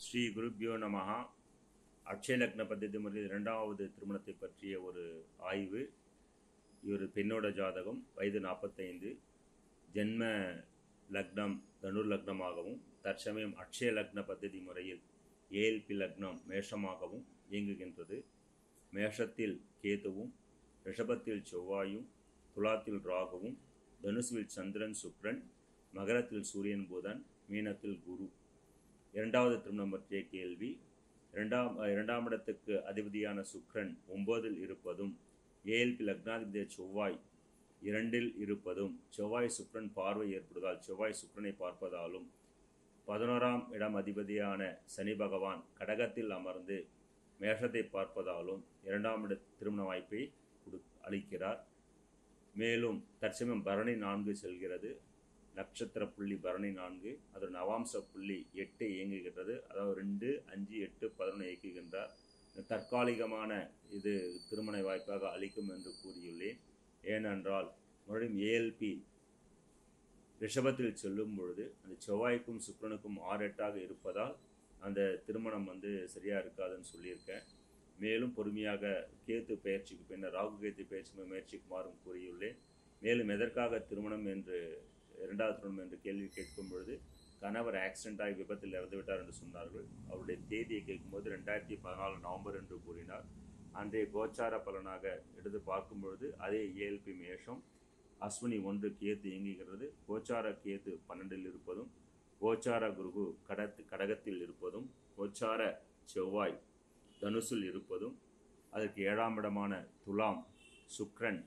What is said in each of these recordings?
ஸ்ரீ குருப்யோ நமஹா அக்ஷய லக்ன பద్ధதி முறையில் இரண்டாவது திருமணத்தை பற்றிய ஒரு ஆய்வு இவர் பெண்ணோட ஜாதகம் வயது நாற்பத்தைந்து ஜென்ம லக்னம் தனுர் லக்னமாகவும் தற்சமயம் அக்ஷய லக்ன பద్ధதி முறையில் ஏஎல்பி லக்னம் மேஷமாகவும் இயங்குகின்றது மேஷத்தில் கேதுவும் ரிஷபத்தில் செவ்வாயும் துலாத்தில் ராகுவும் தனுசுவில் சந்திரன் சுக்ரன் மகரத்தில் சூரியன் புதன் மீனத்தில் குரு இரண்டாவது திருமணம் பற்றிய கேள்வி இரண்டாம் இரண்டாம் இடத்துக்கு அதிபதியான சுக்ரன் ஒன்பதில் இருப்பதும் ஏஎல்பி லக்னாதிபதிய செவ்வாய் இரண்டில் இருப்பதும் செவ்வாய் சுக்ரன் பார்வை ஏற்படுவதால் செவ்வாய் சுக்ரனை பார்ப்பதாலும் பதினோராம் இடம் அதிபதியான சனி பகவான் கடகத்தில் அமர்ந்து மேஷத்தை பார்ப்பதாலும் இரண்டாம் இட திருமண வாய்ப்பை கொடு அளிக்கிறார் மேலும் தற்சமயம் பரணி நான்கு செல்கிறது நட்சத்திர புள்ளி பரணி நான்கு அதோட நவாம்ச புள்ளி எட்டு இயங்குகின்றது அதாவது ரெண்டு அஞ்சு எட்டு பதினொன்று இயக்குகின்றார் தற்காலிகமான இது திருமண வாய்ப்பாக அளிக்கும் என்று கூறியுள்ளேன் ஏனென்றால் மறுபடியும் ஏஎல்பி ரிஷபத்தில் செல்லும் பொழுது அந்த செவ்வாய்க்கும் சுக்கரனுக்கும் ஆறு எட்டாக இருப்பதால் அந்த திருமணம் வந்து சரியாக இருக்காதுன்னு சொல்லியிருக்கேன் மேலும் பொறுமையாக கேத்து பயிற்சிக்கு பின்னர் ராகு கேத்து பயிற்சி முயற்சிக்கு மாறும் கூறியுள்ளேன் மேலும் எதற்காக திருமணம் என்று இரண்டாவது திருமணம் என்று கேள்வி கேட்கும் பொழுது கணவர் ஆக்சிடென்ட் ஆகி விபத்தில் இறந்து விட்டார் என்று சொன்னார்கள் அவருடைய தேதியை கேட்கும்போது ரெண்டாயிரத்தி பதினாலு நவம்பர் என்று கூறினார் அன்றைய கோச்சார பலனாக எடுத்து பார்க்கும் பொழுது அதே ஏஎல்பி மேஷம் அஸ்வினி ஒன்று கேத்து இயங்குகிறது கோச்சார கேத்து பன்னெண்டில் இருப்பதும் கோச்சார குருகு கடத்து கடகத்தில் இருப்பதும் கோச்சார செவ்வாய் தனுசில் இருப்பதும் அதற்கு ஏழாம் இடமான துலாம் சுக்ரன்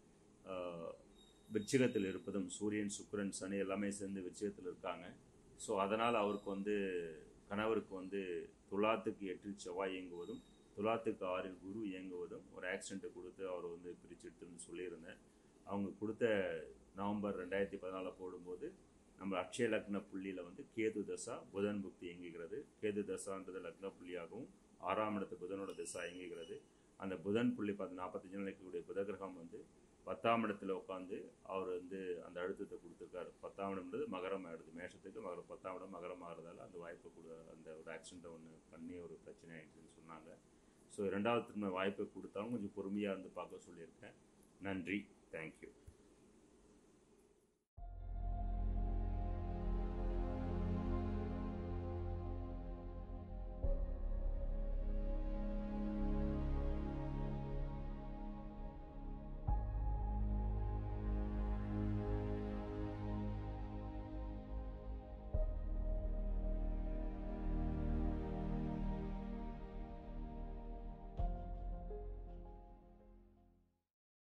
விருச்சிகத்தில் இருப்பதும் சூரியன் சுக்ரன் சனி எல்லாமே சேர்ந்து விருச்சிகத்தில் இருக்காங்க ஸோ அதனால் அவருக்கு வந்து கணவருக்கு வந்து துலாத்துக்கு எட்டில் செவ்வாய் இயங்குவதும் துலாத்துக்கு ஆறில் குரு இயங்குவதும் ஒரு ஆக்சிடெண்ட்டை கொடுத்து அவர் வந்து பிரிச்செடுத்துன்னு சொல்லியிருந்தேன் அவங்க கொடுத்த நவம்பர் ரெண்டாயிரத்தி பதினாலில் போடும்போது நம்ம அக்ஷய லக்ன புள்ளியில் வந்து கேது தசா புதன் புக்தி இயங்குகிறது கேது தசான்றது லக்ன புள்ளியாகவும் ஆறாம் இடத்து புதனோட தசா இயங்குகிறது அந்த புதன் புள்ளி பார்த்து நாற்பத்தஞ்சு நாளைக்கு புத கிரகம் வந்து பத்தாம் இடத்துல உட்காந்து அவர் வந்து அந்த அழுத்தத்தை கொடுத்துருக்காரு பத்தாம் இடம்ன்றது மகரம் ஆகிடுது மேஷத்துக்கு மகரம் பத்தாம் இடம் மகரம் ஆகிறதால அந்த வாய்ப்பை கொடு அந்த ஒரு ஆக்சிடெண்ட்டை ஒன்று பண்ணி ஒரு பிரச்சனை ஆகிடுதுன்னு சொன்னாங்க ஸோ ரெண்டாவது திரும்ப வாய்ப்பை கொடுத்தாலும் கொஞ்சம் பொறுமையாக இருந்து பார்க்க சொல்லியிருக்கேன் நன்றி தேங்க்யூ